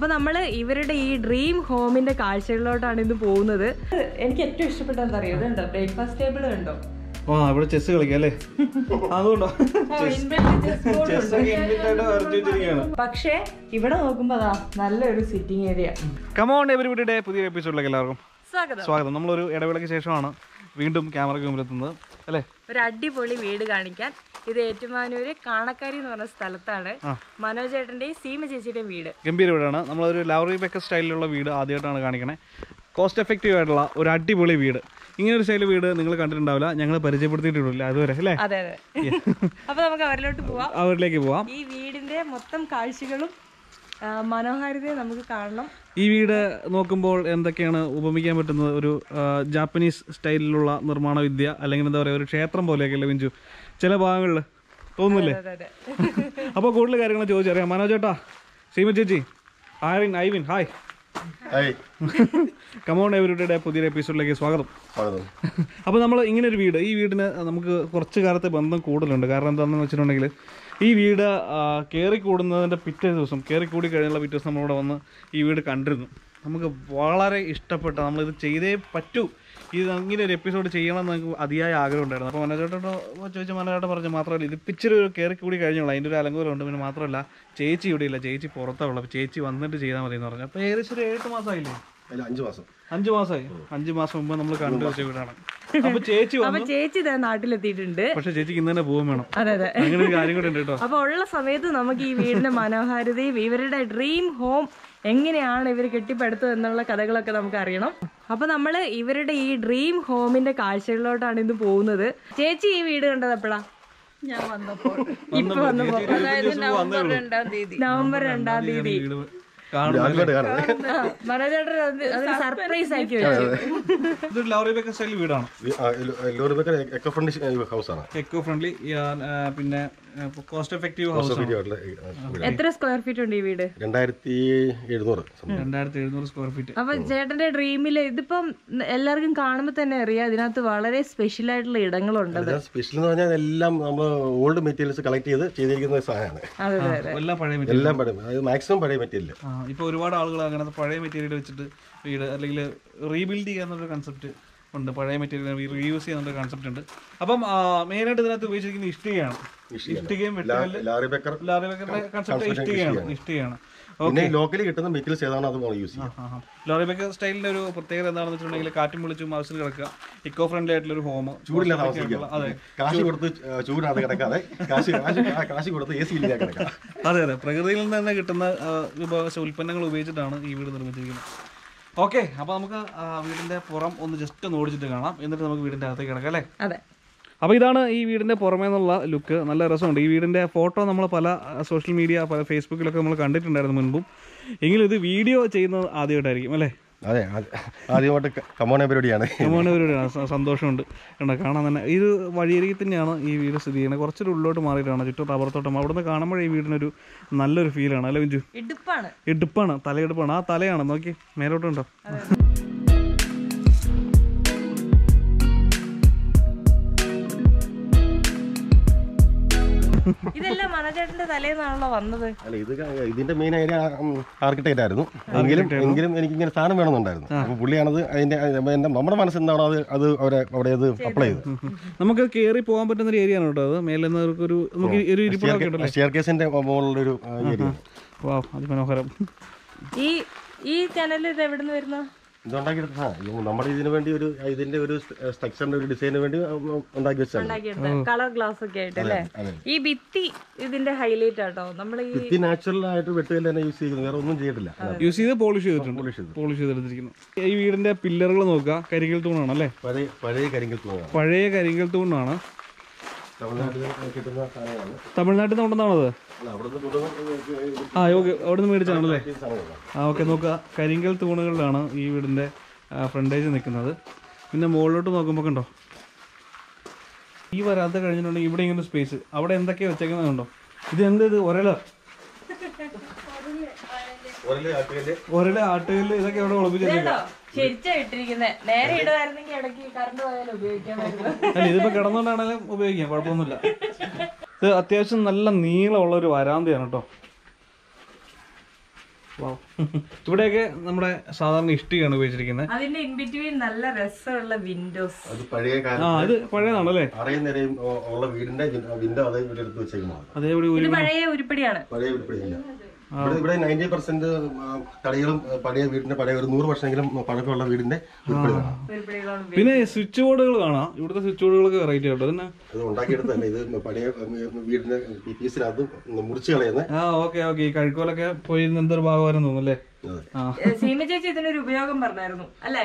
അപ്പൊ നമ്മള് ഇവരുടെ ഈ ഡ്രീം ഹോമിന്റെ കാഴ്ചകളിലോട്ടാണ് ഇന്ന് പോകുന്നത് എനിക്ക് ഏറ്റവും ഇഷ്ടപ്പെട്ട എന്താ അറിയോ ഇതുണ്ടോ ബ്രേക്ക്ഫാസ്റ്റ് ടേബിൾ ഉണ്ടോ ആ ഇവിടെ ചെസ് കളിക്കാം അല്ലേ അതുകൊണ്ടോ ചെസ് ഒക്കെ ഇൻബിൽറ്റ് ആയിട്ട് വരച്ചു വെച്ചിരിക്കുകയാണ് പക്ഷേ ഇവിടെ നോക്കുമ്പോ അതാ നല്ലൊരു സിറ്റിംഗ് ഏരിയ കമോൺ എവരിബിയുടെ പുതിയ എപ്പിസോഡിലേക്ക് എല്ലാവർക്കും സ്വാഗതം സ്വാഗതം നമ്മളൊരു ഇടവേളയ്ക്ക് ശേഷമാണ് വീണ്ടും ക്യാമറയ്ക്ക് മുമ്പിലെത്തുന്നത് അല്ലേ ഒരു അടിപൊളി വീട് കാണിക്കാൻ ഇത് ഏറ്റുമാനൂര് കാണക്കാരി എന്ന് പറഞ്ഞ സ്ഥലത്താണ് മനോജ് ചേട്ടന്റെയും സീമ ചേച്ചിയുടെയും വീട് ഗംഭീര വീടാണ് നമ്മളൊരു ലവറി ബെക്ക സ്റ്റൈലിലുള്ള വീട് ആദ്യമായിട്ടാണ് കാണിക്കണേ കോസ്റ്റ് എഫക്റ്റീവ് ആയിട്ടുള്ള ഒരു അടിപൊളി വീട് ഇങ്ങനെ ഒരു സ്റ്റൈൽ വീട് നിങ്ങൾ കണ്ടിട്ടുണ്ടാവില്ല ഞങ്ങൾ പരിചയപ്പെടുത്തിയിട്ടില്ല അതുവരെ അല്ലേ അതെ അതെ അപ്പൊ നമുക്ക് അവരിലോട്ട് പോവാം അവരിലേക്ക് പോവാം ഈ വീടിന്റെ മൊത്തം കാഴ്ചകളും ആ, മനോഹാരിതയും നമുക്ക് കാണണം ഈ വീട് നോക്കുമ്പോൾ എന്തൊക്കെയാണ് ഉപമിക്കാൻ പറ്റുന്നത് ഒരു ആ, ജാപ്പനീസ് സ്റ്റൈലിലുള്ള നിർമ്മാണ വിദ്യ അല്ലെങ്കിൽ എന്താ പറയുക ഒരു ക്ഷേത്രം പോലെയൊക്കെയല്ലേ മിഞ്ചു ചില ഭാഗങ്ങളിൽ തോന്നുന്നില്ലേ അതെ അതെ അപ്പോൾ കൂടുതൽ കാര്യങ്ങൾ ചോദിച്ചറിയാം മനോജ് ചേട്ടാ സീമ ചേച്ചി Ivin Ivin hi hi come on എവരുടെ പുതിയൊരു എപ്പിസോഡിലേക്ക് സ്വാഗതം സ്വാഗതം അപ്പോൾ നമ്മൾ ഇങ്ങനെ ഒരു വീട് ഈ വീടിന് നമുക്ക് കുറച്ച് കാലത്തെ ബന്ധം കൂടുതലുണ്ട് കാരണം എന്താണെന്ന് വെച്ചിട്ടുണ്ടെങ്കിൽ ഈ വീട് കയറി കൂടുന്നതിൻ്റെ പിറ്റേ ദിവസം കയറി കൂടി കഴിഞ്ഞുള്ള പിറ്റേ ദിവസം നമ്മളിവിടെ വന്ന് ഈ വീട് കണ്ടിരുന്നു നമുക്ക് വളരെ ഇഷ്ടപ്പെട്ട നമ്മളിത് ചെയ്തേ പറ്റൂ ഇത് ഇങ്ങനെ ഒരു എപ്പിസോഡ് ചെയ്യണം എന്ന് നമുക്ക് അതിയായ ആഗ്രഹം ഉണ്ടായിരുന്നു അപ്പോൾ മനോജേട്ടോ ചോദിച്ച മനോജേട്ടൻ പറഞ്ഞു മാത്രമല്ല ഇത് ഇച്ചിരി ഒരു കയറി കൂടി കഴിഞ്ഞോളൂ അതിൻ്റെ ഒരു അലങ്കോലമുണ്ട് പിന്നെ മാത്രമല്ല ചേച്ചി ഇവിടെ ഇല്ല ചേച്ചി പുറത്താണ് ഉള്ളത് അപ്പോൾ ചേച്ചി വന്നിട്ട് ചെയ്താൽ മതി എന്ന് പറഞ്ഞു അപ്പോൾ ഏകദേശം ഒരു ഏഴ് മാസമായില്ലേ അതിൽ അഞ്ച് മാസം അഞ്ചു മാസമായി അഞ്ചു മാസം മുമ്പ് നമ്മൾ കണ്ടു വെച്ച വീടാണ് അപ്പൊ ചേച്ചി അപ്പൊ വന്നു ചേച്ചി ഇതാ നാട്ടിലെത്തിയിട്ടുണ്ട് പക്ഷെ ചേച്ചിക്ക് ഇന്ന് തന്നെ പോകാൻ വേണം അതെ അതെ അങ്ങനെ ഒരു കാര്യം കൂടെ ഉണ്ട് കേട്ടോ അപ്പൊ ഉള്ള സമയത്ത് നമുക്ക് ഈ വീടിന്റെ മനോഹാരിതയും ഇവരുടെ ഡ്രീം ഹോം എങ്ങനെയാണ് ഇവർ കെട്ടിപ്പടുത്തത് എന്നുള്ള കഥകളൊക്കെ നമുക്ക് അറിയണം അപ്പൊ നമ്മള് ഇവരുടെ ഈ ഡ്രീം ഹോമിന്റെ കാഴ്ചകളിലോട്ടാണ് ഇന്ന് പോകുന്നത് ചേച്ചി ഈ വീട് കണ്ടത് എപ്പോഴാ ഞാൻ വന്നപ്പോൾ ഇപ്പൊ വന്നപ്പോ അതായത് നവംബർ രണ്ടാം തീയതി നവംബർ രണ്ടാം തീയതി വീട് കാണും ആദ്യമായിട്ട് കാണുന്നത് മനോജേട്ടൻ അത് അതൊരു സർപ്രൈസ് ആക്കി വെച്ചു ഇതൊരു ലവറി ബേക്കർ സ്റ്റൈൽ വീടാണ് ലോറിബേക്കർ എക്കോ ഫ്രണ്ട്ലി ഹൗസാണ് എക്കോ ഫ്രണ്ട്ലി പിന്നെ കോസ്റ്റ് എഫക്റ്റീവ് ഹൗസ് ആണ് എത്ര സ്ക്വയർ ഫീറ്റ് ഉണ്ട് ഈ വീട് രണ്ടായിരത്തി എഴുന്നൂറ് രണ്ടായിരത്തി എഴുന്നൂറ് സ്ക്വയർ ഫീറ്റ് അപ്പൊ ചേട്ടന്റെ ഡ്രീമില് ഇതിപ്പം എല്ലാവർക്കും കാണുമ്പോ തന്നെ അറിയാം ഇതിനകത്ത് വളരെ സ്പെഷ്യൽ ആയിട്ടുള്ള ഇടങ്ങളുണ്ട് സ്പെഷ്യൽ എന്ന് പറഞ്ഞാൽ എല്ലാം നമ്മൾ ഓൾഡ് മെറ്റീരിയൽസ് കളക്ട് ചെയ്ത് ചെയ്തിരിക്കുന്ന ഒരു സാധനമാണ് അതെ അതെ അതെ എല്ലാം പഴയ മെറ്റീരിയൽ എല്ലാം പഴയ അതായത് മാക്സിമം പഴയ മെറ്റീരിയൽ ആ ഇപ്പോൾ ഒരുപാട് ആളുകൾ അങ്ങനത്തെ പഴയ മെറ്റീരിയൽ വെച്ചിട്ട് വീട് അല്ലെങ്കിൽ റീബിൽഡ് ചെയ്യാന്നൊരു കൺസെപ്റ്റ് ഉണ്ട് പഴയ മെറ്റീരിയൽ റീയൂസ് ചെയ്യാന്നൊരു കൺസെപ്റ്റ് ഉണ്ട് അപ്പം മെയിനായിട്ട് ഇതിനകത്ത് ഉപയോഗിച്ചിരിക്കുന്നത് ഇഷ്ടികയാണ് ഇഷ്ടികയും വെട്ടുകല്ല് ലാറിബേക്കർ ലാറി ബേക്കറിന്റെ കൺസെപ്റ്റ് ഇഷ്ടികയാണ് ഇഷ്ടികയാണ് പിന്നെ ലോക്കലി കിട്ടുന്ന മെറ്റീരിയൽസ് ഏതാണോ അത് നമ്മൾ യൂസ് ചെയ്യാം ലോറി ബേക്കർ സ്റ്റൈലിന്റെ ഒരു പ്രത്യേകത എന്താണെന്ന് വെച്ചിട്ടുണ്ടെങ്കിൽ കാറ്റും വിളിച്ചും ഹൗസിൽ കിടക്കുക ഇക്കോ ഫ്രണ്ട്ലി ആയിട്ടുള്ള ഒരു ഹോം ചൂടില്ല താമസിക്കാം അതെ കാശ് കൊടുത്ത് ചൂടിനകത്ത് കിടക്കാതെ കാശ് കാശ് കാശ് കൊടുത്ത് എ സി ഇല്ലാതെ കിടക്കാം അതെ അതെ പ്രകൃതിയിൽ നിന്ന് തന്നെ കിട്ടുന്ന ആ, വിഭവ ഉൽപ്പന്നങ്ങൾ ഉപയോഗിച്ചിട്ടാണ് ഈ വീട് നിർമ്മിച്ചിരിക്കുന്നത് ഓക്കെ അപ്പോൾ നമുക്ക് ആ, വീടിന്റെ പുറം ഒന്ന് ജസ്റ്റ് ഒന്ന് ഓടിച്ചിട്ട് കാണാം എന്നിട്ട് നമുക്ക് വീടിന്റെ അകത്തേക്ക് കിടക്കാം അല്ലേ അതെ അപ്പോൾ ഇതാണ് ഈ വീടിന്റെ പുറമേ നിന്നുള്ള ലുക്ക് നല്ല രസമുണ്ട് ഈ വീടിന്റെ ഫോട്ടോ നമ്മൾ പല സോഷ്യൽ മീഡിയ പല ഫേസ്ബുക്കിലൊക്കെ നമ്മൾ കണ്ടിട്ടുണ്ടായിരുന്നു മുൻപും എങ്കിലും ഇത് വീഡിയോ ചെയ്യുന്നത് ആദ്യമായിട്ടായിരിക്കും അല്ലേ അതെ ആദ്യ- ആദ്യമായിട്ട് കമോണ പരിപാടിയാണ് മോനവരുടെ സന്തോഷമുണ്ട് കണ്ടോ കാണാൻ തന്നെ ഇത് വഴിയരികിൽ തന്നെയാണ് ഈ വീട് സ്ഥിതി ചെയ്യുന്നത് കുറച്ചൊരു ഉള്ളോട്ട് മാറിയിട്ടാണ് ചുറ്റും റബ്ബർ തോട്ടം അവിടുന്ന് കാണുമ്പോഴേ ഈ വീടിനൊരു നല്ലൊരു ഫീലാണ് അല്ലേ വിഞ്ചു ഇടുപ്പാണ് ഇടുപ്പാണ് തലയെടുപ്പാണ് ആ തലയാണ് നോക്കി മേലോട്ടുണ്ടോ ഇതെല്ലാം മനോജേട്ടന്റെ തലേന്നാണല്ലോ വന്നത് അല്ല ഇത് ക- ഇതിന്റെ മെയിൻ ഐഡിയ ആർക്കിടെക്റ്റ് ആയിരുന്നു എങ്കിലും എങ്കിലും എനിക്ക് ഇങ്ങനെ സാധനം വേണമെന്നുണ്ടായിരുന്നു അപ്പൊ പുള്ളിയാണത് അതിന്റെ എന്റെ നമ്മുടെ മനസ്സിൽ എന്താണോ അത് അത് അവരെ അവിടെ അത് അപ്ലൈ ചെയ്തു നമുക്ക് കയറി പോകാൻ പറ്റുന്ന ഒരു ഏരിയ ആണ് കേട്ടോ അത് മേലെ നിന്ന് ഒരു നമുക്ക് ഒരു ഇരിപ്പിടമൊക്കെ ഉണ്ടല്ലേ സ്റ്റെയർ കേസിന്റെ മുകളിലൊരു ഏരിയ വാ അതിമനോഹരം ഈ ഈ ചാനൽ ഇത് എവിടെ നിന്ന് വരുന്ന ഇതുണ്ടാക്കിയെടുത്ത ആ, ഇത് നമ്മുടെ ഇതിന് വേണ്ടി ഒരു ഇതിന്റെ ഒരു സ്ട്രക്ചറിന്റെ ഒരു ഡിസൈനിന് വേണ്ടി ഉണ്ടാക്കി വെച്ചാണ് കളർ ഗ്ലാസ് ഒക്കെ ആയിട്ട് അല്ലേ അതെ. ഈ ഭിത്തി ഇതിന്റെ ഹൈലൈറ്റ് ആട്ടോ നമ്മൾ ഈ ഭിത്തി നാച്ചുറൽ ആയിട്ട് വെട്ടുകല്ല് തന്നെ യൂസ് ചെയ്യുന്നത് വേറെ ഒന്നും ചെയ്തിട്ടില്ല യൂസ് ചെയ്ത് പോളിഷ് ചെയ്തിട്ടുണ്ട് പോളിഷ് ചെയ്തെടുത്തിരിക്കുന്നു ഈ വീടിന്റെ പില്ലറുകൾ നോക്കുക കരിങ്കൽ തൂണാണ് അല്ലേ പഴയ പഴയ കരിങ്കൽ തൂണാണ് പഴയ കരിങ്കൽ തൂണാണ് തമിഴ്നാട്ടിൽ കിട്ടുന്ന സാധനമാണ് തമിഴ്നാട്ടിൽ നിന്ന് കൊണ്ടുവന്നാണത് അല്ല അവിടുന്ന് കൊണ്ടുവന്ന ആ ഓക്കെ അവിടെ നിന്ന് മേടിച്ചാണല്ലേ ഈ സാധനങ്ങളാണ് ആ ഓക്കെ നോക്കുക കരിങ്കൽ തൂണുകളിലാണ് ഈ വീടിൻ്റെ ഫ്രണ്ടേജ് നിൽക്കുന്നത് പിന്നെ മുകളിലോട്ട് നോക്കുമ്പോൾ കണ്ടോ ഈ വരാത്ത കഴിഞ്ഞിട്ടുണ്ടെങ്കിൽ ഇവിടെ ഇങ്ങനെ സ്പേസ് അവിടെ എന്തൊക്കെയാണ് വെച്ചേക്കുന്നത് കണ്ടോ ഇത് എന്ത് ഇത് ഒരല ഒരല് ആട്ടുകല്ല് ഒരല ആട്ടുകല്ല് ഇതൊക്കെ അവിടെ ഒളിപ്പിച്ച് വെച്ചേക്കാം ശരിച്ചാ ഇട്ടിരിക്കുന്നത് നേരെ ഇടുമായിരുന്നെങ്കിൽ ഇടയ്ക്ക് കറണ്ട് പോയാലും ഉപയോഗിക്കാമായിരുന്നു അല്ല ഇതിപ്പോ കിടന്നുകൊണ്ടാണെങ്കിലും ഉപയോഗിക്കാം കുഴപ്പമൊന്നുമില്ല ഇത് അത്യാവശ്യം നല്ല നീളമുള്ള ഒരു വരാന്തയാണ് കേട്ടോ Wow. ഇവിടെയൊക്കെ നമ്മുടെ സാധാരണ ഇഷ്ടികയാണ് ഉപയോഗിച്ചിരിക്കുന്നത് അതിന്റെ ഇൻ ബിറ്റ്വീൻ നല്ല രസമുള്ള വിൻഡോസ് അത് പഴയ ആ കാലം ഇത് പഴയതാണല്ലേ അറയും നിരയും ഉ- ഉള്ള വീടിന്റെ വിൻഡോ അതേ ഇവിടെ എടുത്ത് വെച്ചേക്കുന്നതാണ് അതേപടി ഒരു ഇത് പഴയ ഉരുപ്പടിയാണ് പഴയ ഉരുപ്പടിയില്ല ഇവിടെ ഇവിടെ നയൻറ്റി പെർസെന്റ് കടകളും ആ, പഴയ വീടിന്റെ പഴയ ഒരു നൂറ് വർഷമെങ്കിലും പഴക്കമുള്ള വീടിന്റെ ഉരുപ്പടികളാണ് ഉരുപ്പടികളാണ് പിന്നെ സ്വിച്ച് ബോർഡുകൾ കാണാം ഇവിടുത്തെ സ്വിച്ച് ബോർഡുകളൊക്കെ വെറൈറ്റി ആട്ടോ പിന്നെ ഇത് ഉണ്ടാക്കിയെടുത്തല്ല ഇത് പഴയ ഉം, വീടിന്റെ പീസിനകത്ത് മുറിച്ച് കളയുന്ന ആ ഓക്കെ ഓക്കെ ഈ കഴുക്കോലൊക്കെ പോയി ഇരുന്ന് എന്തൊരു ഭാഗമായിരുന്നു തോന്നുന്നല്ലേ അതെ. ആ സീമ ചേച്ചി ഇതിനൊരു ഉപയോഗം പറഞ്ഞായിരുന്നു അല്ലേ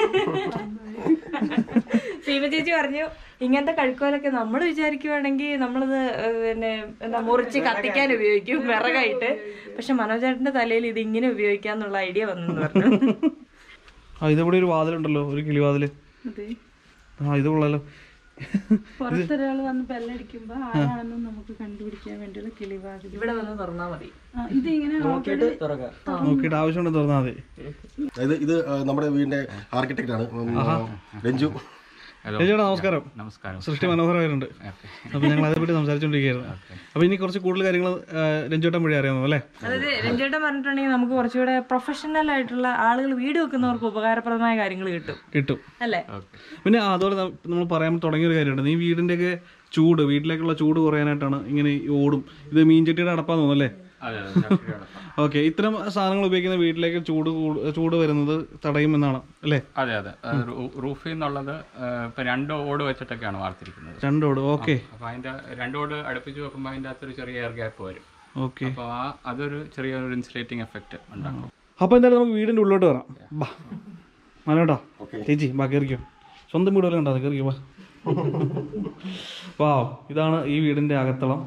സീമ ചേച്ചി പറഞ്ഞു ഇങ്ങനത്തെ കഴുക്കോലൊക്കെ നമ്മൾ വിചാരിക്കുവാണെങ്കിൽ നമ്മളിത് ഏഹ്, പിന്നെ എന്താ മുറിച്ച് കത്തിക്കാൻ ഉപയോഗിക്കും വിറകായിട്ട് പക്ഷെ മനോജേട്ടന്റെ തലയിൽ ഇത് ഇങ്ങനെ ഉപയോഗിക്കാന്നുള്ള ഐഡിയ വന്നെന്ന് പറഞ്ഞു ആ ഇതിവിടെ ഒരു വാതിലുണ്ടല്ലോ ഒരു കിളിവാതില് അതെ ആ ഇത് കൊള്ളാലോ പുറത്തൊരാൾ വന്ന് ബെല്ലടിക്കുമ്പോ ആരാണെന്ന് നമുക്ക് കണ്ടുപിടിക്കാൻ വേണ്ടിയുള്ള കിളിവാതിൽ ഇവിടെ വന്ന് തുറന്നാ മതി ആ, ഇത് ഇങ്ങനെ already നോക്കിയിട്ട് ആവശ്യമുണ്ടെങ്കിൽ തുറന്നാൽ മതി ഇത് ഇത് ആ, നമ്മുടെ വീടിന്റെ ആർക്കിടെക്റ്റ് ആണ് ഉം, രഞ്ജു ചേട്ടാ നമസ്കാരം നമസ്കാരം സൃഷ്ടി മനോഹരമായിട്ടുണ്ട് അപ്പൊ ഞങ്ങൾ അതേപറ്റി സംസാരിച്ചുകൊണ്ടിരിക്കുകയായിരുന്നു അപ്പൊ ഇനി കുറച്ച് കൂടുതൽ കാര്യങ്ങൾ രഞ്ജോട്ടം വഴി അറിയാമോ അല്ലേ അതായത് രഞ്ജേട്ടൻ പറഞ്ഞിട്ടുണ്ടെങ്കിൽ നമുക്ക് കുറച്ചുകൂടെ പ്രൊഫഷണൽ ആയിട്ടുള്ള ആളുകൾ വീട് വെക്കുന്നവർക്ക് ഉപകാരപ്രദമായ കാര്യങ്ങൾ കിട്ടും കിട്ടും അല്ലേ പിന്നെ അതുപോലെ നമ്മൾ പറയാൻ തുടങ്ങിയ ഒരു കാര്യമുണ്ട് ഈ വീടിന്റെയൊക്കെ ചൂട് വീട്ടിലേക്കുള്ള ചൂട് കുറയാനായിട്ടാണ് ഇങ്ങനെ ഈ ഓടും ഇത് മീൻചട്ടിയുടെ അടപ്പാന്ന് തോന്നുന്നല്ലേ അതെ അതെ ചട്ടിയുടെ അടപ്പം. ഓക്കെ ഇത്തരം സാധനങ്ങൾ ഉപയോഗിക്കുന്ന വീട്ടിലേക്ക് ചൂട് കൂട്- ചൂട് വരുന്നത് തടയുമെന്നാണ് അല്ലേ അതെ അതെ അത് റൂ- റൂഫിൽ നിന്നുള്ളത് ഏഹ്, ഇപ്പൊ രണ്ട് ഓട് വെച്ചിട്ടൊക്കെയാണ് വാർത്തിരിക്കുന്നത് രണ്ടോട് ഓക്കെ അപ്പൊ അതിന്റെ രണ്ട് ഓട് അടുപ്പിച്ച് വെക്കുമ്പോൾ അതിന്റെ അകത്തൊരു ചെറിയ എയർ ഗ്യാപ്പ് വരും ഓക്കെ അപ്പൊ ആ അതൊരു ചെറിയൊരു ഇൻസുലേറ്റിംഗ് എഫക്റ്റ് ഉണ്ടാക്കും അപ്പൊ എന്തായാലും നമുക്ക് വീടിന്റെ ഉള്ളിലോട്ട് വരാം ബാ മനോട്ടോ ചേച്ചി ബാ കയറിക്കോ സ്വന്തം വീട് വല്ല ഉണ്ടോ കയറിക്കോ ബാ വാ ഇതാണ് ഈ വീടിന്റെ അകത്തളം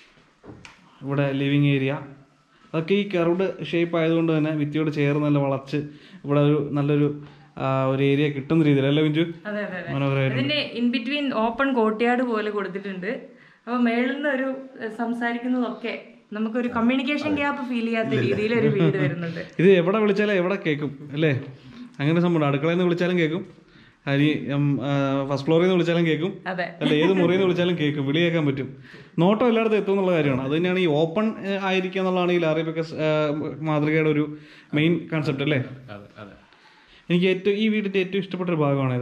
ഇവിടെ ലിവിങ് ഏരിയ അതൊക്കെ ഈ കർവ്ഡ് ഷേപ്പ് ആയതുകൊണ്ട് തന്നെ ഭിത്തിയോട് ചേർന്ന് നല്ല വളച്ച് ഇവിടെ ഒരു നല്ലൊരു ആ, ഒരു ഏരിയ കിട്ടുന്ന രീതിയിലല്ലേ മിഞ്ചു അതെ അതെ അതെ മനോഹരമായിട്ട് ഇതിന്റെ ഇൻ ബിറ്റ്വീൻ ഓപ്പൺ കോട്ടിയാട് പോലെ കൊടുത്തിട്ടുണ്ട് അപ്പൊ മേളിൽ നിന്ന് ഒരു ഏഹ്, സംസാരിക്കുന്നതൊക്കെ നമുക്കൊരു കമ്മ്യൂണിക്കേഷൻ ഗ്യാപ്പ് ഫീൽ ചെയ്യാത്ത രീതിയിൽ ഒരു വീട് വരുന്നുണ്ട് ഇത് എവിടെ വിളിച്ചാലും എവിടെ കേൾക്കും അല്ലേ അങ്ങനെ സംഭവം അടുക്കളയിൽ നിന്ന് വിളിച്ചാലും കേൾക്കും അരി ഫസ്റ്റ് ഫ്ലോറിൽ നിന്ന് വിളിച്ചാലും കേൾക്കും അതെ അല്ല ഏത് മുറിയിൽ നിന്ന് വിളിച്ചാലും കേൾക്കും വിളി കേൾക്കാൻ പറ്റും നോട്ടം എല്ലായിടത്തും എത്തും എന്നുള്ള കാര്യമാണ് അത് തന്നെയാണ് ഈ ഓപ്പൺ ആയിരിക്കുക എന്നുള്ളതാണ് ഈ ലാറി ബക്കസ് മാതൃകയുടെ ഒരു മെയിൻ കൺസെപ്റ്റ് അല്ലേ അതെ അതെ എനിക്ക് ഏറ്റവും ഈ വീടിന്റെ ഏറ്റവും ഇഷ്ടപ്പെട്ട ഒരു ഭാഗമാണിത്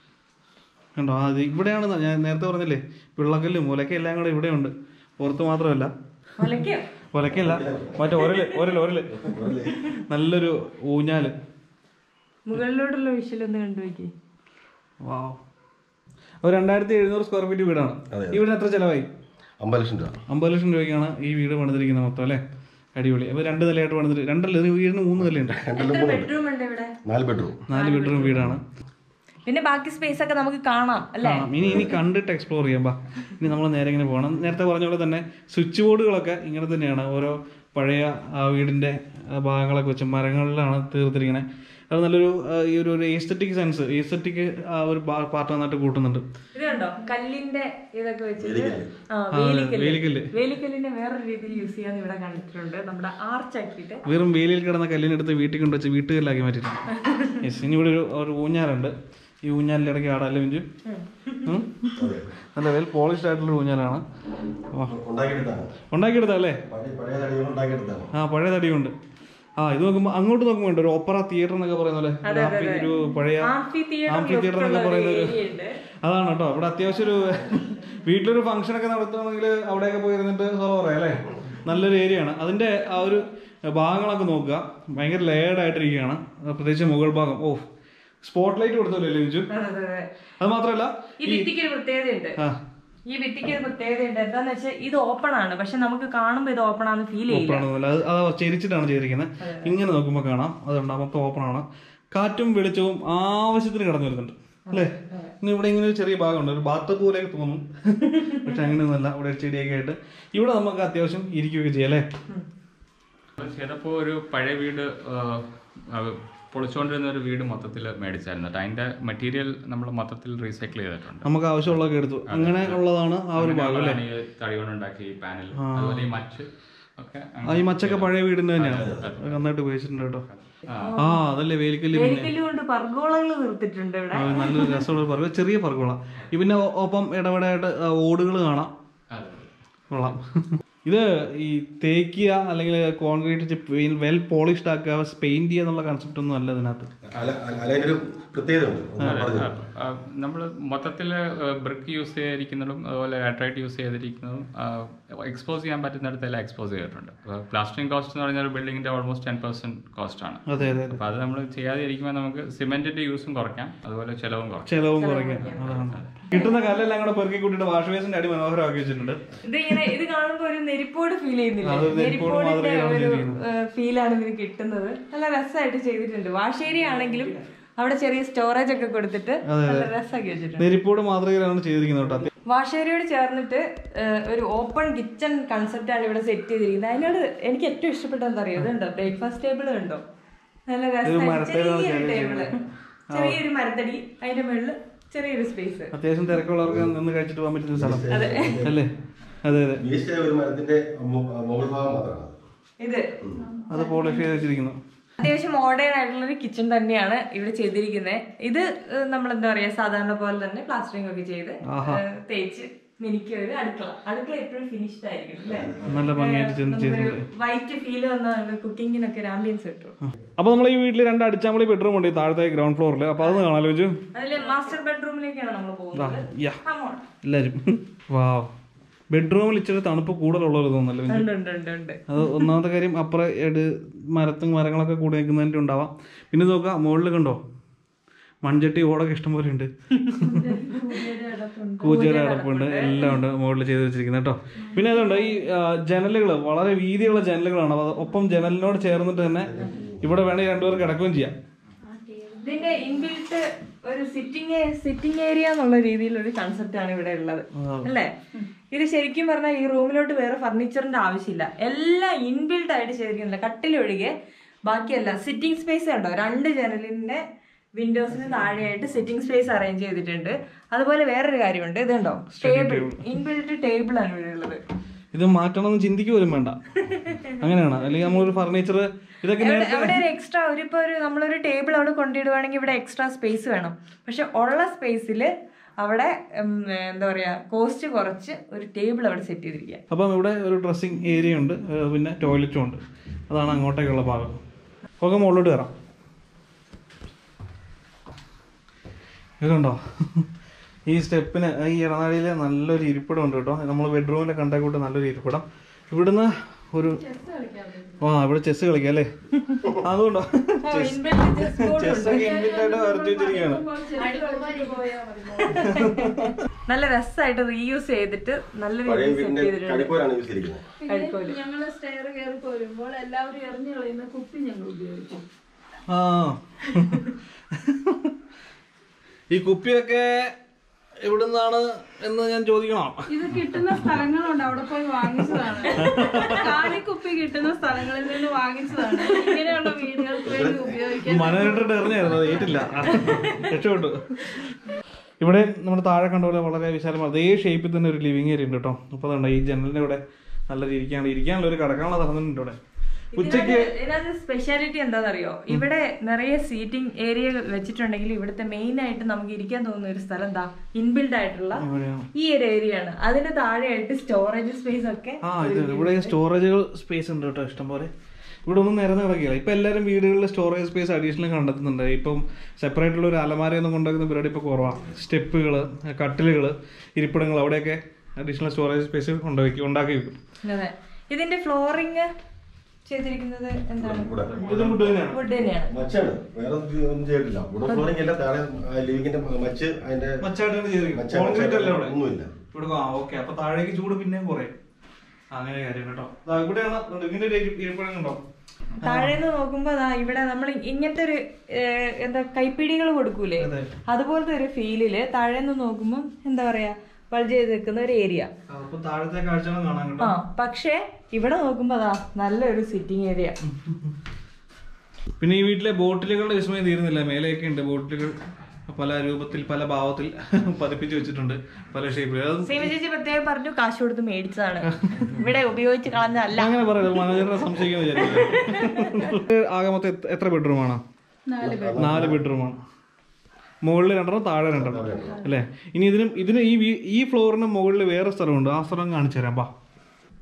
കണ്ടോ ആ, അത് ഇവിടെയാണ് ന- ഞാൻ നേരത്തെ പറഞ്ഞില്ലേ പിള്ളക്കല്ലും മുലക്ക എല്ലാം കൂടെ ഇവിടെയുണ്ട് പുറത്ത് മാത്രമല്ല ഒലക്കയോ ഒലക്കല്ല മറ്റേ ഒരല് ഒരല് ഒരല് നല്ലൊരു ഊഞ്ഞാല് മുകളിലോട്ടുള്ള വിഷയം ഒന്ന് കണ്ടുപോയി വാവ് ഒരു രണ്ടായിരത്തി എഴുന്നൂറ് സ്ക്വയർ ഫീറ്റ് വീടാണ് ഈ വീടിന് എത്ര ചിലവായി അമ്പത് ലക്ഷം രൂപ അമ്പത് ലക്ഷം രൂപയ്ക്കാണ് ഈ വീട് പണിതിരിക്കുന്നത് മൊത്തം അല്ലേ അടിപൊളി അപ്പോൾ രണ്ട് നിലയായിട്ട് പണിതിട്ട് രണ്ടല്ല ഒരു വീടിന് മൂന്ന് നിലയുണ്ട് ബെഡ്റൂം ഉണ്ട് ഇവിടെ നാല് ബെഡ്റൂം നാല് ബെഡ്റൂം വീടാണ് പിന്നെ ബാക്കി സ്പേസ് ഒക്കെ നമുക്ക് കാണാം അല്ലേ കാണാം ഇനി ഇനി കണ്ടിട്ട് എക്സ്പ്ലോർ ചെയ്യാം ബാ ഇനി നമ്മൾ നേരെ ഇങ്ങനെ പോകണം നേരത്തെ പറഞ്ഞ പോലെ തന്നെ സ്വിച്ച് ബോർഡുകളൊക്കെ ഇങ്ങനെ തന്നെയാണ് ഓരോ പഴയ ആ, വീടിന്റെ ആ, ഭാഗങ്ങളൊക്കെ വെച്ച് മരങ്ങളിലാണ് തീർത്തിരിക്കുന്നത് അത് നല്ലൊരു ആ, ഈ ഒരു ഒരു ഏസ്തറ്റിക് സെൻസ് ഏസ്തറ്റിക് ആ ഒരു പാർട്ട് നന്നായിട്ട് കൂട്ടുന്നുണ്ട് ഇത് കണ്ടോ കല്ലിന്റെ ഇതൊക്കെ വെച്ചിട്ട് ആ വേലിക്കല്ല്. വേലിക്കല്ല് വേലിക്കല്ലിനെ വേറൊരു രീതിയിൽ യൂസ് ചെയ്യാൻ ഇവിടെ കണ്ടിട്ടുണ്ട് നമ്മുടെ ആർച്ച് ആക്കിയിട്ട് വെറും വേലിയിൽ കിടന്ന കല്ലിനെടുത്ത് വീട്ടിൽ കൊണ്ടുവച്ച് വീട്ടുകല്ലാക്കി മാറ്റിയിട്ടുണ്ട് യെസ് ഇനി ഇവിടെ ഒരു ഒരു ഊഞ്ഞാലുണ്ട് ഈ ഊഞ്ഞാലിൻ്റെ ഇടയ്ക്ക് ആടാല്ലേ മിഞ്ചു ഉം? നല്ല വെൽ പോളിഷ്ഡ് ആയിട്ടുള്ള ഊഞ്ഞാലാണ് വാ. ഉണ്ടാക്കിയെടുത്താണ് ഉണ്ടാക്കിയെടുത്തല്ലേ പഴയ പഴയ തടികൾ ഉണ്ടാക്കിയെടുത്താണ് ആ പഴയ തടിയുണ്ട് ആ ഇത് നോക്കുമ്പോൾ അങ്ങോട്ട് നോക്കുമ്പോൾ ഉണ്ട് ഒരു ഓപ്പറ തിയേറ്റർ എന്നൊക്കെ പറയുന്ന പോലെ ഒരു ആംഫി- ഒരു പഴയ ആംഫി ആംഫി തിയേറ്റർ എന്നൊക്കെ പറയുന്ന ഒരു അതാണ് കേട്ടോ ഇവിടെ അത്യാവശ്യം ഒരു വീട്ടിലൊരു ഫംഗ്ഷൻ ഒക്കെ നടത്തുകയാണെങ്കിൽ അവിടെയൊക്കെ പോയി ഇരുന്നിട്ട് സോളോ പറയാം അല്ലേ നല്ലൊരു ഏരിയ ആണ് അതിന്റെ ആ ഒരു ഭാഗങ്ങളൊക്കെ നോക്കുക ഭയങ്കര ലേയർഡ് ആയിട്ടിരിക്കുകയാണ് പ്രത്യേകിച്ച് മുകൾ ഭാഗം ഓ സ്പോട്ട് ലൈറ്റ് കൊടുത്തല്ലോ ലിഞ്ചു അത് മാത്രമല്ല ഈ ഭിത്തിക്ക് ഒരു പ്രത്യേകതയുണ്ട് ആ ഈ ഭിത്തിക്ക് ഒരു പ്രത്യേകതയുണ്ട് എന്താന്ന് വെച്ചാൽ ഇത് ഓപ്പൺ ആണ് പക്ഷെ നമുക്ക് കാണുമ്പോൾ ഇത് ഓപ്പൺ ആണെന്ന് ഫീൽ ചെയ്യില്ല ഓപ്പൺ ആണ് അത് അത് ചെരിച്ചിട്ടാണ് ചെയ്തിരിക്കുന്നത് ഇങ്ങനെ നോക്കുമ്പോൾ കാണാം അതുണ്ട് മൊത്തം ഓപ്പൺ ആണ് കാറ്റും വെളിച്ചവും ആവശ്യത്തിന് കടന്നു വരുന്നുണ്ട് അല്ലേ ഇനി ഇവിടെ ഇങ്ങനെ ഒരു ചെറിയ ഭാഗമുണ്ട് ഒരു ബാത്ത് പോലെയൊക്കെ തോന്നും പക്ഷെ അങ്ങനെയൊന്നുമല്ല ഇവിടെ ഒരു ചെടിയൊക്കെ ആയിട്ട് ഇവിടെ നമുക്ക് അത്യാവശ്യം ഇരിക്കുകയൊക്കെ ചെയ്യാം അല്ലേ അത് ചെയ്തപ്പോൾ ഒരു പഴയ വീട് ഏഹ്, അത് പൊളിച്ചുകൊണ്ടിരുന്ന ഒരു വീട് മൊത്തത്തിൽ മേടിച്ചായിരുന്നു കേട്ടോ അതിന്റെ മെറ്റീരിയൽ നമ്മൾ മൊത്തത്തിൽ റീസൈക്കിൾ ചെയ്തിട്ടുണ്ട് നമുക്ക് ആവശ്യമുള്ളതൊക്കെ എടുത്തു അങ്ങനെ ഉള്ളതാണ് ആ ഒരു ഭാഗം അല്ലേ അങ്ങനെയുള്ളതാണ് ഈ തടി കൊണ്ടുണ്ടാക്കിയ ഈ പാനൽ അതുപോലെ ഈ മച്ച് ഒക്കെ ആ ഈ മച്ചൊക്കെ പഴയ വീടിന്റെ തന്നെയാണ് അത് നന്നായിട്ട് ഉപയോഗിച്ചിട്ടുണ്ട് കേട്ടോ ആ അതല്ലേ വേലിക്കല്ല് പിന്നെ വേലിക്കല്ല് കൊണ്ട് പർഗോളകൾ തീർത്തിട്ടുണ്ട് ഇവിടെ ആ, നല്ലൊരു രസമുള്ള പറവ ചെറിയ പറകുള പിന്നെ ഒ- ഒപ്പം ഇടപെടായിട്ട് ഓടുകൾ കാണാം അതെ കൊള്ളാം ഇത് ഈ തേക്കുക അല്ലെങ്കിൽ കോൺക്രീറ്റ് വെൽ പോളിഷ്ഡ് ആക്കുക പെയിന്റ് ചെയ്യുക എന്നുള്ള കൺസെപ്റ്റ് ഒന്നും അല്ല ഇതിനകത്ത് അല അല- അതിനൊരു പ്രത്യേകത ഉണ്ട് പറഞ്ഞു നമ്മൾ മൊത്തത്തിൽ ബ്രിക്ക് യൂസ് ചെയ്തിരിക്കുന്നതും അതുപോലെ ലാട്രൈറ്റ് യൂസ് ചെയ്തിരിക്കുന്നതും എക്സ്പോസ് ചെയ്യാൻ പറ്റുന്നിടത്തെല്ലാം എക്സ്പോസ് ചെയ്തിട്ടുണ്ട് പ്ലാസ്റ്ററിംഗ് കോസ്റ്റ് എന്ന് പറഞ്ഞാൽ ബിൽഡിങ്ങിന്റെ ഓൾമോസ്റ്റ് ടെൻ പെർസെന്റ് കോസ്റ്റ് ആണ് അതെ അതെ അപ്പോൾ അത് നമ്മൾ ചെയ്യാതെ ഇരിക്കുമ്പോൾ നമുക്ക് സിമെന്റിന്റെ യൂസും കുറയ്ക്കാം അതുപോലെ ചിലവും കുറയ്ക്കാം ചെലവും കുറയ്ക്കാം അതാണ് കിട്ടുന്ന കല്ലെല്ലാം കൂടെ പെറുക്കി കൂട്ടിയിട്ട് വാഷ് ബേസിന്റെ അടി മനോഹരമാക്കി വെച്ചിട്ടുണ്ട് ഇതിങ്ങനെ ഇത് കാണുമ്പോ ഒരു നെരിപ്പോട് ഫീൽ ചെയ്യുന്നില്ല അതൊരു നെരിപ്പോട് നെരിപ്പോടിന്റെ മാതൃകയാണ് ഒരു ചെയ്തിരിക്കുന്നത്. ഫീലാണ് ഇതിന് കിട്ടുന്നത് നല്ല രസമായിട്ട് ചെയ്തിട്ടുണ്ട് വാഷേരി ആണെങ്കിലും അവിടെ ചെറിയ സ്റ്റോറേജ് ഒക്കെ കൊടുത്തിട്ട് നല്ല രസമാക്കി വെച്ചിട്ടുണ്ട് നെരിപ്പോട് മാതൃകയിലാണ് ചെയ്തിരിക്കുന്നത് കേട്ടോ വാഷേരിയോട് ചേർന്നിട്ട് ഏഹ്, ഒരു ഓപ്പൺ കിച്ചൺ കൺസെപ്റ്റ് ആണ് ഇവിടെ സെറ്റ് ചെയ്തിരിക്കുന്നത് അതിനോട് എനിക്ക് ഏറ്റവും ഇഷ്ടപ്പെട്ടത് എന്താ അറിയോ ഇതുണ്ടോ ബ്രേക്ക്ഫാസ്റ്റ് ടേബിൾ ഉണ്ടോ നല്ല രസമായിട്ട് മരത്തേലാണ് ചെറിയൊരു ടേബിള് ചെറിയൊരു മരത്തടി അതിന്റെ മുകളിൽ ചെറിയൊരു സ്പേസ് അത്യാവശ്യം തിരക്കുള്ളവർക്ക് നിന്ന് കഴിച്ചിട്ട് പോകാൻ പറ്റുന്ന സ്ഥലം അല്ലേ അതെ അതെ വേസ്റ്റ് ഒരു മരത്തിന്റെ മു- മുകൾ ഭാഗം മാത്രമാണ് ഇത് അത് പോളിഷ് ചെയ്ത് വെച്ചിരിക്കുന്നു അത്യാവശ്യം മോഡേൺ ആയിട്ടുള്ള ഒരു കിച്ചൺ തന്നെയാണ് ഇവിടെ ചെയ്തിരിക്കുന്നത് ഇത് നമ്മൾ എന്താ പറയാ സാധാരണ പോലെ തന്നെ പ്ലാസ്റ്ററിംഗ് ഒക്കെ ചെയ്ത് ഏഹ്, തേച്ച് മിനിക്ക് ഒരു അടുക്കള അടുക്കള എപ്പോഴും ഫിനിഷ്ഡ് ആയിരിക്കും അല്ലേ നല്ല ഭംഗിയായിട്ട് ചെന്ന് ചെയ്തിട്ടുണ്ട് വൈറ്റ് ഫീൽ വന്ന കുക്കിങ്ങിനൊക്കെ ഒരു ആംബിയൻസ് കിട്ടും അപ്പൊ നമ്മൾ ഈ വീട്ടിൽ രണ്ട് അടിച്ചാമ്പളി ബെഡ്റൂം ഉണ്ട് ഈ താഴത്തെ ഗ്രൗണ്ട് ഫ്ലോറിൽ അപ്പൊ അതൊന്ന് കാണാലോ ചോദിച്ചു അതില് മാസ്റ്റർ ബെഡ്റൂമിലേക്കാണ് നമ്മൾ പോകുന്നത് യാ Come on. എല്ലാരും വാവ് ബെഡ്റൂമിൽ ഇച്ചിരി തണുപ്പ് കൂടുതലുള്ളത് തോന്നല്ലോ ബിഞ്ചു? ഉണ്ട് ഉണ്ട് ഉണ്ട് ഉണ്ട് അത് ഒന്നാമത്തെ കാര്യം അപ്പുറം എട് മരത്തും മരങ്ങളൊക്കെ കൂടി നിൽക്കുന്നതിൻ്റെ ഉണ്ടാവാം പിന്നെ നോക്കുക മുകളിൽ കണ്ടോ മൺചട്ടി ഓടൊക്കെ ഇഷ്ടംപോലെ ഉണ്ട് കൂജയുടെ അടപ്പുണ്ട് എല്ലാം ഉണ്ട് മുകളിൽ ചെയ്ത് വെച്ചിരിക്കുന്നത് കേട്ടോ പിന്നെ അതുണ്ട് ഈ ജനലുകൾ വളരെ വീതിയുള്ള ജനലുകളാണ് അപ്പൊ അത് ഒപ്പം ജനലിനോട് ചേർന്നിട്ട് തന്നെ ഇവിടെ വേണമെങ്കിൽ രണ്ടുപേർക്ക് കിടക്കുകയും ചെയ്യാം ഇതിന്റെ ഇൻബിൽട്ട് ഒരു സിറ്റിംഗ് സിറ്റിംഗ് ഏരിയ എന്നുള്ള രീതിയിലുള്ള ഒരു കൺസെപ്റ്റ് ആണ് ഇവിടെ ഉള്ളത് അല്ലേ ഇത് ശരിക്കും പറഞ്ഞാൽ ഈ റൂമിലോട്ട് വേറെ ഫർണിച്ചറിന്റെ ആവശ്യമില്ല എല്ലാം ഇൻബിൽട്ട് ആയിട്ട് ചെയ്തിരിക്കുന്നില്ല കട്ടിലൊഴികെ ബാക്കിയെല്ലാം സിറ്റിംഗ് സ്പേസ് ഉണ്ടോ രണ്ട് ജനലിന്റെ വിൻഡോസിന് താഴെയായിട്ട് സിറ്റിംഗ് സ്പേസ് അറേഞ്ച് ചെയ്തിട്ടുണ്ട് അതുപോലെ വേറൊരു കാര്യമുണ്ട് ഇതുണ്ടോ ടേബിൾ ഇൻബിൽട്ട് ടേബിൾ ആണ് ഇവിടെ ഉള്ളത് ഇത് മാറ്റണമെന്ന് ചിന്തിക്കുക പോലും വേണ്ട അങ്ങനെയാണ് അല്ലെങ്കിൽ നമ്മളൊരു ഫർണിച്ചർ ഇതൊക്കെ അവിടെ നേരത്തെ അവിടെ ഒരു എക്സ്ട്രാ ഒരു ഇപ്പൊ ഒരു നമ്മളൊരു ടേബിൾ അവിടെ കൊണ്ടിടുവാണെങ്കിൽ ഇവിടെ എക്സ്ട്രാ സ്പേസ് വേണം പക്ഷെ ഉള്ള സ്പേസിൽ അവിടെ ഉം, എന്താ പറയാ കോസ്റ്റ് കുറച്ച് ഒരു ടേബിൾ അവിടെ സെറ്റ് ചെയ്തിരിക്കുക അപ്പം ഇവിടെ ഒരു ഡ്രസ്സിങ് ഏരിയ ഉണ്ട് ഏഹ് പിന്നെ ടോയ്ലറ്റും ഉണ്ട് അതാണ് അങ്ങോട്ടേക്കുള്ള ഭാഗം ഒക്കെ മുകളിലോട്ട് കയറാം ഇതുണ്ടോ ഈ സ്റ്റെപ്പിന് ഈ ഇടനാഴിയിൽ നല്ലൊരു ഇരിപ്പിടം ഉണ്ട് കേട്ടോ നമ്മൾ ബെഡ്റൂമിലെ കണ്ട കൂട്ട് നല്ലൊരു ഇരിപ്പിടം ഇവിടുന്ന് ഒരു ആ ഇവിടെ ചെസ് കളിക്കാം അല്ലേ അതുകൊണ്ടോ ചെസ് ഒക്കെ ഇൻബിൽറ്റ് ആയിട്ട് വരച്ചു വെച്ചിരിക്കുകയാണ് നല്ല രസമായിട്ട് റീയൂസ് ചെയ്തിട്ട് നല്ല പഴയ രീതിയിൽ സെറ്റ് വീടിന്റെ ചെയ്തിട്ടുണ്ട് കടിപ്പോരാണ് യൂസ് ചെയ്തിരിക്കുന്നത് കഴിക്കോല് ഞങ്ങള് സ്റ്റെയർ കയറി പോരുമ്പോൾ എല്ലാവരും എറിഞ്ഞു കളയുന്ന കുപ്പി ഞങ്ങൾ ഉപയോഗിക്കും ആ ഈ കുപ്പിയൊക്കെ എവിടുന്നാണ് എന്ന് ഞാൻ ചോദിക്കണം ഇത് കിട്ടുന്ന സ്ഥലങ്ങളുണ്ട് അവിടെ പോയി വാങ്ങിച്ചതാണ് കാലി കുപ്പി കിട്ടുന്ന സ്ഥലങ്ങളിൽ നിന്ന് വാങ്ങിച്ചതാണ് ഇങ്ങനെയുള്ള വീടുകൾക്ക് വേണ്ടി ഉപയോഗിക്കാൻ മനോഹരമായിട്ട് എറിഞ്ഞായിരുന്നു അത് ഏറ്റില്ല രക്ഷപ്പെട്ടു ഇവിടെ നമ്മുടെ താഴെ കണ്ട പോലെ വളരെ വിശാലമാണ് അതേ ഷേപ്പിൽ തന്നെ ഒരു ലിവിങ് ഏരിയ ഉണ്ട് കേട്ടോ അപ്പോൾ അതുകൊണ്ട് ഈ ജനലിന്റെ ഇവിടെ നല്ലൊരു ഇരിക്കാനുള്ള ഇരിക്കാനുള്ള ഒരു കിടക്കാനുള്ള സ്ഥലം തന്നെ ഉണ്ട് ഇവിടെ ഉച്ചയ്ക്ക് ഇതിനകത്ത് സ്പെഷ്യാലിറ്റി എന്താണെന്നറിയോ ഇവിടെ നിറയെ സീറ്റിംഗ് ഏരിയ വെച്ചിട്ടുണ്ടെങ്കിൽ ഇവിടുത്തെ മെയിൻ ആയിട്ട് നമുക്ക് ഇരിക്കാൻ തോന്നുന്ന ഒരു സ്ഥലം എന്താ ഇൻബിൽഡ് ആയിട്ടുള്ള ഇവിടെയാണ്. ഈ ഒരു ഏരിയ ആണ് അതിന് താഴെയായിട്ട് സ്റ്റോറേജ് സ്പേസ് ഒക്കെ ആ ഇത് ഇവിടെ സ്റ്റോറേജുകൾ സ്പേസ് ഉണ്ട് കേട്ടോ ഇഷ്ടംപോലെ ഇവിടെ ഒന്നും നിരന്ന് കിടക്കില്ല ഇപ്പൊ എല്ലാവരും വീടുകളിൽ സ്റ്റോറേജ് സ്പേസ് അഡീഷണൽ കണ്ടെത്തുന്നുണ്ട് ഇപ്പം സെപ്പറേറ്റ് ഉള്ള ഒരു അലമാരയൊന്നും കൊണ്ടുവയ്ക്കുന്ന പരിപാടി ഇപ്പോൾ കുറവാണ് സ്റ്റെപ്പുകൾ കട്ടിലുകൾ ഇരിപ്പിടങ്ങൾ അവിടെയൊക്കെ അഡീഷണൽ സ്റ്റോറേജ് സ്പേസ് കൊണ്ടുവയ്ക്കും ഉണ്ടാക്കി വെക്കും അതെ ഇതിന്റെ ഫ്ലോറിങ് ചെയ്തിരിക്കുന്നത് എന്താണ് ഇവിടെ ഇത് ഫുഡ് തന്നെയാണ് വുഡ് തന്നെയാണ് മച്ചാണ് വേറെ ഒന്നും ചെയ്തിട്ടില്ല ഇവിടെ ഫ്ലോറിംഗ് എല്ലാം താഴെ ലിവിങ്ങിന്റെ മച്ച് അതിന്റെ മച്ചായിട്ടാണ് ചെയ്തിരിക്കുന്നത് മച്ച- കോൺക്രീറ്റ് അല്ല ഇവിടെ ഒന്നുമില്ല ഇവിടെ ആ ഓക്കെ അപ്പൊ താഴേക്ക് ചൂട് പിന്നെയും കുറയും അങ്ങനെ കാര്യം കേട്ടോ ദാ ഇവിടെയാണ് ഇതിന്റെ ഒരു ഇരിപ്പിടം കണ്ടോ താഴേന്ന് നോക്കുമ്പോ ദാ ഇവിടെ നമ്മൾ ഇങ്ങനത്തെ ഒരു ഏഹ്, എന്താ കൈപ്പിടികൾ കൊടുക്കൂലേ അതെ. അതുപോലത്തെ ഒരു ഫീലില് താഴേന്ന് നോക്കുമ്പോ എന്താ പറയാ ബൾജ് ചെയ്ത് നിൽക്കുന്ന ഒരു ഏരിയ അപ്പൊ താഴത്തെ കാഴ്ചകൾ കാണാൻ ആ കേട്ടോ പക്ഷേ ഇവിടെ നോക്കുമ്പോ അതാ നല്ലൊരു സിറ്റിംഗ് ഏരിയ പിന്നെ ഈ വീട്ടിലെ ബോട്ടിലുകളുടെ വിസ്മയം തീരുന്നില്ല മേലെയൊക്കെ ഉണ്ട് ബോട്ടിലുകൾ പല രൂപത്തിൽ പല ഭാവത്തിൽ പതിപ്പിച്ച് വെച്ചിട്ടുണ്ട് പല ഷേപ്പിൽ അത് സീമ ചേച്ചി പ്രത്യേകം പറഞ്ഞു കാശ് കൊടുത്ത് മേടിച്ചതാണ് ഇവിടെ ഉപയോഗിച്ച് കളഞ്ഞതല്ല അങ്ങനെ പറയരുത് മാനേജറിനെ സംശയിക്കുന്ന വിചാരിക്കില്ല ആകെ മൊത്തം എത്ര- എത്ര ബെഡ്റൂമാണ് നാല് ബെഡ്റൂമാണ് മുകളിൽ രണ്ടെണ്ണം താഴെ രണ്ടെണ്ണം അല്ലേ ഇനി ഇതിനും ഇതിന് ഈ വീ- ഈ ഫ്ലോറിന് മുകളിൽ വേറെ സ്ഥലമുണ്ട് ആ സ്ഥലം കാണിച്ചു തരാം ബാ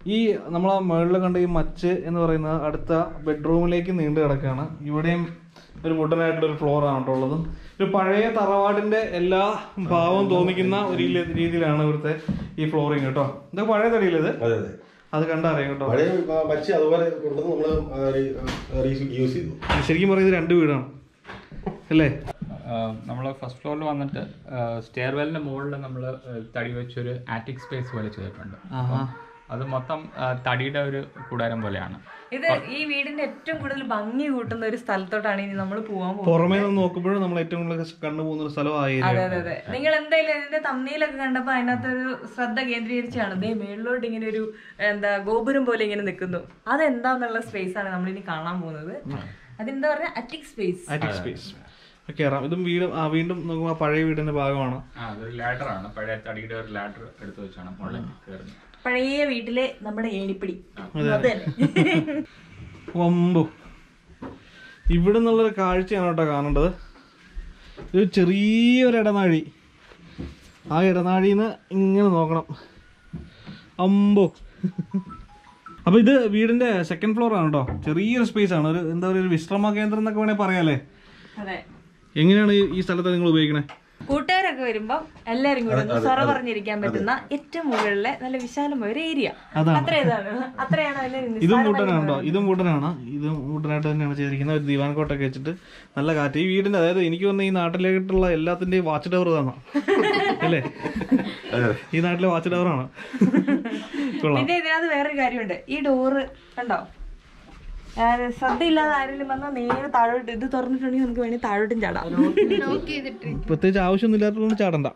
ഈ നമ്മൾ ആ മുകളിൽ കണ്ട ഈ മച്ച് എന്ന് പറയുന്നത് അടുത്ത ബെഡ്റൂമിലേക്ക് നീണ്ടു കിടക്കുകയാണ് ഇവിടെയും ഒരു വുഡനായിട്ടുള്ള ഒരു ഫ്ലോർ ആണ് കേട്ടോ ഉള്ളത് ഒരു പഴയ തറവാടിന്റെ എല്ലാ ഭാവവും തോന്നിക്കുന്ന ഒരു രീതി- രീതിയിലാണ് ഇവിടുത്തെ ഈ ഫ്ലോറിങ് കേട്ടോ ഇതൊക്കെ പഴയ തടിയില്ല ഇത് അതെ അതെ അത് കണ്ടറിയാം കേട്ടോ പഴയ മച്ച് അതുപോലെ കൊണ്ടുവന്ന് നമ്മൾ യൂസ് ചെയ്തു ശരിക്കും പറയുന്നത് രണ്ട് വീടാണ് അല്ലേ നമ്മൾ ഫസ്റ്റ് ഫ്ലോറിൽ വന്നിട്ട് സ്റ്റെയർവെല്ലിന്റെ മുകളിൽ നമ്മൾ തടി വെച്ചൊരു ആറ്റിക് സ്പേസ് പോലെ ചെയ്തിട്ടുണ്ട് അപ്പം അത് മൊത്തം ആ, തടിയുടെ ഒരു കൂടാരം പോലെയാണ് ഇത് ഈ വീടിന്റെ ഏറ്റവും കൂടുതൽ ഭംഗി കൂട്ടുന്ന ഒരു സ്ഥലത്തോട്ടാണ് ഇനി നമ്മൾ പോകാൻ പോകുന്നത് പുറമേ നിന്ന് നോക്കുമ്പോഴും നമ്മൾ ഏറ്റവും കൂടുതൽ കണ്ടു പോകുന്ന ഒരു സ്ഥലമായി അതെ അതെ അതെ നിങ്ങൾ എന്തായാലും ഇതിന്റെ തമ്മിലൊക്കെ കണ്ടപ്പോ അതിനകത്തൊരു ശ്രദ്ധ കേന്ദ്രീകരിച്ചാണ് ദേ മേളിലോട്ട് ഇങ്ങനെ ഒരു എന്താ ഗോപുരം പോലെ ഇങ്ങനെ നിൽക്കുന്നു അതെന്താന്നുള്ള സ്പേസ് ആണ് നമ്മൾ ഇനി കാണാൻ പോകുന്നത് അതെന്താ പറയുക അറ്റിക് സ്പേസ് ആറ്റിക് സ്പേസ് കയറാം ഇതും വീടും ആ വീണ്ടും നോക്കുമ്പോൾ ആ പഴയ വീടിന്റെ ഭാഗമാണ് ആ അതൊരു ലാഡറാണ് പഴയ തടിയുടെ ഒരു ലാഡർ എടുത്തു വെച്ചാണ് മുകളിൽ കയറുന്നത് പഴയ വീട്ടിലെ നമ്മുടെ ഏണിപ്പിടി അത് തന്നെ വമ്പു ഇവിടെ നിന്നുള്ളൊരു കാഴ്ചയാണ് കേട്ടോ കാണേണ്ടത് ഒരു ചെറിയൊരു ഇടനാഴി ആ ഇടനാഴിന്ന് ഇങ്ങനെ നോക്കണം അമ്പോ അപ്പൊ ഇത് വീടിന്റെ സെക്കൻഡ് ഫ്ലോർ ആണ് കേട്ടോ ചെറിയൊരു സ്പേസ് ആണ് ഒരു എന്താ പറയുക ഒരു വിശ്രമ കേന്ദ്രം എന്നൊക്കെ വേണേ പറയാല്ലേ അതെ എങ്ങനെയാണ് ഈ- ഈ സ്ഥലത്ത് നിങ്ങൾ ഉപയോഗിക്കണേ കൂട്ടുകാരൊക്കെ വരുമ്പോ എല്ലാരും കൂടെ ഒന്ന് സൊറ പറഞ്ഞിരിക്കാൻ പറ്റുന്ന ഏറ്റവും മുകളിലെ നല്ല വിശാലമായ ഒരു ഏരിയ അതാണ്. അത്ര ഇതാണ് അത്രയാണ് അതിന്റെ ഇതും നിസ്സാരമായ വുഡനാണ് കേട്ടോ ഇതും വുഡനാണ് ഇതും വുഡനായിട്ട് തന്നെയാണ് ചെയ്തിരിക്കുന്നത് ഒരു ദിവാൻ കോട്ടൊക്കെ വെച്ചിട്ട് നല്ല കാറ്റ് ഈ വീടിന്റെ അതായത് എനിക്ക് തോന്നുന്നു ഈ നാട്ടിലേക്കുള്ള എല്ലാത്തിന്റെയും വാച്ച് ടവർ തന്നെ അല്ലേ ഈ നാട്ടിലെ വാച്ച് ടവർ ആണ് കൊള്ളാം പിന്നെ ഇതിനകത്ത് വേറൊരു കാര്യമുണ്ട് ഈ ഡോറ് കണ്ടോ ആ, ശ്രദ്ധയില്ലാതെ ആരെങ്കിലും വന്നാൽ നേരെ താഴോട്ട് ഇത് തുറന്നിട്ടുണ്ടെങ്കിൽ നമുക്ക് വേണമെങ്കിൽ താഴോട്ടും ചാടാം പ്രത്യേകിച്ച് ആവശ്യമൊന്നും ഇല്ലാത്തതുകൊണ്ട് ചാടണ്ട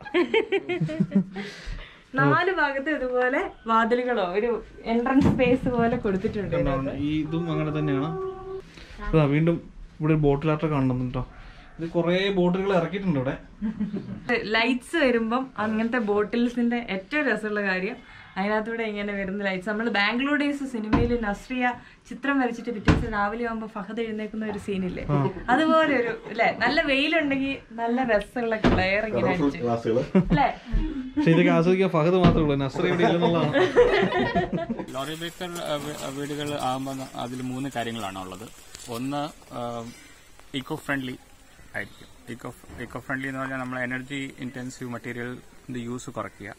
നാല് ഭാഗത്തും ഇതുപോലെ വാതിലുകളോ ഒരു എൻട്രൻസ് സ്പേസ് പോലെ കൊടുത്തിട്ടുണ്ട് ഉണ്ടാവും. ഈ ഇതും അങ്ങനെ തന്നെയാണ് അതാ വീണ്ടും ഇവിടെ ഒരു ബോട്ടിലാട്ടം കാണുന്നുണ്ട് കേട്ടോ ഇത് കുറേ ബോട്ടുകൾ ഇറക്കിയിട്ടുണ്ട് ഇവിടെ ലൈറ്റ്സ് വരുമ്പം അങ്ങനത്തെ ബോട്ടിൽസിന്റെ ഏറ്റവും രസമുള്ള കാര്യം അതിനകത്തൂടെ ഇങ്ങനെ വരുന്ന ലൈറ്റ്സ് നമ്മൾ ബാംഗ്ലൂർ ഡേയ്സ് സിനിമയിൽ നസ്രിയ ചിത്രം വരച്ചിട്ട് പിറ്റേ ദിവസം രാവിലെ ആകുമ്പോൾ ഫഹദ് എഴുന്നേക്കുന്ന ഒരു സീനില്ലേ അതുപോലെ ഒരു അല്ലെ നല്ല വെയിലുണ്ടെങ്കിൽ നല്ല രസമുള്ള ക്ലെയർ ഇങ്ങനെ അടിച്ച് ക്ലാസ്സുകൾ അല്ലേ പക്ഷെ ഇതൊക്കെ ആസ്വദിക്കാൻ ഫഹദ് മാത്രമേ ഉള്ളൂ നസ്ര ഇവിടെ ഇല്ലെന്നുള്ളതാണ് ലോറി ബേക്കർ വീടുകൾ ആകുമ്പോൾ അതിൽ മൂന്ന് കാര്യങ്ങളാണ് ഉള്ളത് ഒന്ന് ഇക്കോ ഫ്രണ്ട്ലി ആയിരിക്കും ഇക്കോ ഇക്കോ ഫ്രണ്ട്ലി എന്ന് പറഞ്ഞാൽ നമ്മൾ എനർജി ഇൻറ്റൻസീവ് മെറ്റീരിയലിന്റെ യൂസ് കുറയ്ക്കുക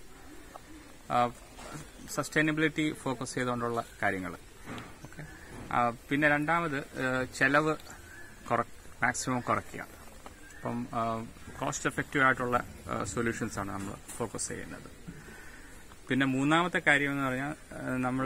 സസ്റ്റൈനബിലിറ്റി ഫോക്കസ് ചെയ്തുകൊണ്ടുള്ള കാര്യങ്ങൾ ഓക്കെ പിന്നെ രണ്ടാമത് ആ, ചെലവ് കുറ മാക്സിമം കുറയ്ക്കുക അപ്പം കോസ്റ്റ് എഫക്റ്റീവ് ആയിട്ടുള്ള സൊല്യൂഷൻസ് ആണ് നമ്മൾ ഫോക്കസ് ചെയ്യുന്നത് പിന്നെ മൂന്നാമത്തെ കാര്യം എന്ന് പറഞ്ഞാൽ നമ്മൾ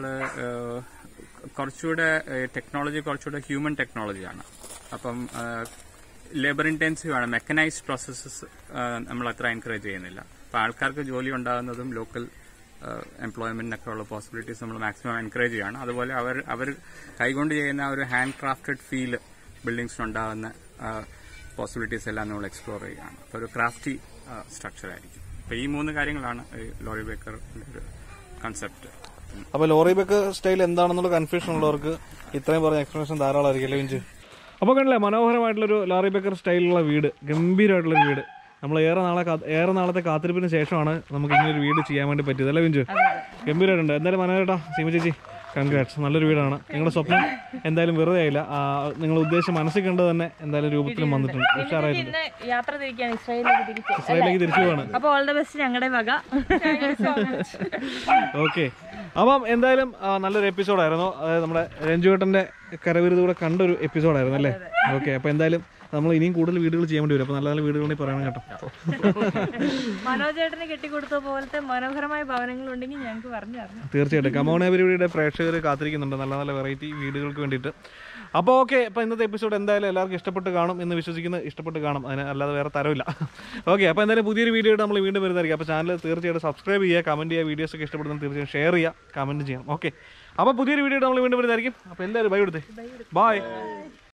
കുറച്ചുകൂടെ ടെക്നോളജി കുറച്ചുകൂടെ ഹ്യൂമൻ ടെക്നോളജിയാണ് അപ്പം ലേബർ ഇൻറ്റൻസീവ് ആണ് മെക്കനൈസ്ഡ് പ്രോസസ്സസ് നമ്മൾ അത്ര എൻകറേജ് ചെയ്യുന്നില്ല അപ്പം ആൾക്കാർക്ക് ജോലി ഉണ്ടാകുന്നതും ലോക്കൽ എംപ്ലോയ്മെന്റിനൊക്കെ ഉള്ള പോസിബിലിറ്റീസ് നമ്മൾ മാക്സിമം എൻകറേജ് ചെയ്യാണ് അതുപോലെ അവർ അവർ കൈകൊണ്ട് ചെയ്യുന്ന ഒരു ഹാൻഡ് ക്രാഫ്റ്റഡ് ഫീൽ ബിൽഡിങ്സിനുണ്ടാകുന്ന പോസിബിലിറ്റീസ് എല്ലാം നമ്മൾ എക്സ്പ്ലോർ ചെയ്യുകയാണ് അപ്പോൾ ഒരു ക്രാഫ്റ്റി സ്ട്രക്ചർ ആയിരിക്കും അപ്പോൾ ഈ മൂന്ന് കാര്യങ്ങളാണ് ഈ ലോറി ബേക്കറിന്റെ ഒരു കൺസെപ്റ്റ് അപ്പൊ ലോറി ബെക്ക് സ്റ്റൈൽ എന്താണെന്നുള്ള കൺഫ്യൂഷൻ ഉള്ളവർക്ക് ഇത്രയും പറഞ്ഞ എക്സ്പ്ലനേഷൻ ധാരാളമായിരിക്കും അല്ലേ വിഞ്ച് അപ്പോൾ കണ്ടില്ലേ മനോഹരമായിട്ടുള്ളൊരു ലോറി ബെക്കർ സ്റ്റൈലുള്ള വീട് ഗംഭീരമായിട്ടുള്ളൊരു വീട് നമ്മൾ ഏറെ നാളെ കാ- ഏറെ നാളത്തെ കാത്തിരിപ്പിന് ശേഷമാണ് നമുക്ക് ഇങ്ങനെ ഒരു വീട് ചെയ്യാൻ വേണ്ടി പറ്റിയത് അല്ലേ വിഞ്ചു ഗംഭീരമായിട്ടുണ്ട് എന്തായാലും മനോഹരട്ടാ സീമ ചേച്ചി കൺഗ്രാറ്റ്സ് നല്ലൊരു വീടാണ് നിങ്ങളുടെ സ്വപ്നം എന്തായാലും വെറുതെ ആയില്ല ആ, നിങ്ങൾ ഉദ്ദേശിച്ച മനസ്സിൽ കണ്ടത് തന്നെ എന്തായാലും രൂപത്തിലും വന്നിട്ടുണ്ട് ഉഷാറായിട്ടുണ്ട് ഇന്ന് യാത്ര തിരിക്കുകയാണ് ഇസ്രായേലിലേക്ക് തിരിച്ച് ഇസ്രായേലിലേക്ക് തിരിച്ചു പോവാണ് അപ്പൊ ഓൾ ദ ബെസ്റ്റ് ഞങ്ങളുടെ വക ഓക്കെ അപ്പം എന്തായാലും ആ, നല്ലൊരു എപ്പിസോഡായിരുന്നു അതായത് നമ്മുടെ രഞ്ജുവേട്ടന്റെ കരവിരുത് കൂടെ കണ്ടൊരു എപ്പിസോഡായിരുന്നു അല്ലേ ഓക്കെ അപ്പൊ എന്തായാലും നമ്മൾ ഇനിയും കൂടുതൽ വീടുകൾ ചെയ്യാൻ വേണ്ടി വരും അപ്പൊ നല്ല നല്ല വീടുകൾ പറയണം കേട്ടോ മനോജേട്ടന് കെട്ടിക്കൊടുത്ത പോലത്തെ മനോഹരമായ ഭവനങ്ങൾ ഉണ്ടെങ്കിൽ ഞങ്ങൾക്ക് പറഞ്ഞു തരണം തീർച്ചയായിട്ടും കമോണേവരിയുടെ പ്രേക്ഷകർ കാത്തിരിക്കുന്നുണ്ട് നല്ല നല്ല വെറൈറ്റി വീടുകൾക്ക് വേണ്ടിയിട്ട് അപ്പോൾ ഓക്കെ അപ്പോൾ ഇന്നത്തെ എപ്പിസോഡ് എന്തായാലും എല്ലാവർക്കും ഇഷ്ടപ്പെട്ട് കാണും എന്ന് വിശ്വസിക്കുന്ന ഇഷ്ടപ്പെട്ട് കാണും അതിന് അല്ലാതെ വേറെ തരവില്ല ഓക്കെ അപ്പോൾ എന്തായാലും പുതിയൊരു വീഡിയോ നമ്മൾ വീണ്ടും വരുന്നതായിരിക്കും അപ്പോൾ ചാനൽ തീർച്ചയായിട്ടും സബ്സ്ക്രൈബ് ചെയ്യുക കമൻറ്റ് ചെയ്യുക വീഡിയോസ് ഒക്കെ ഇഷ്ടപ്പെടുന്ന തീർച്ചയായും ഷെയർ ചെയ്യുക കമൻറ്റ് ചെയ്യണം ഓക്കെ അപ്പോൾ പുതിയൊരു വീഡിയോ നമ്മൾ വീണ്ടും വരുന്നതായിരിക്കും അപ്പോൾ എല്ലാവരും ബൈ കൊടുത്തേ ബൈ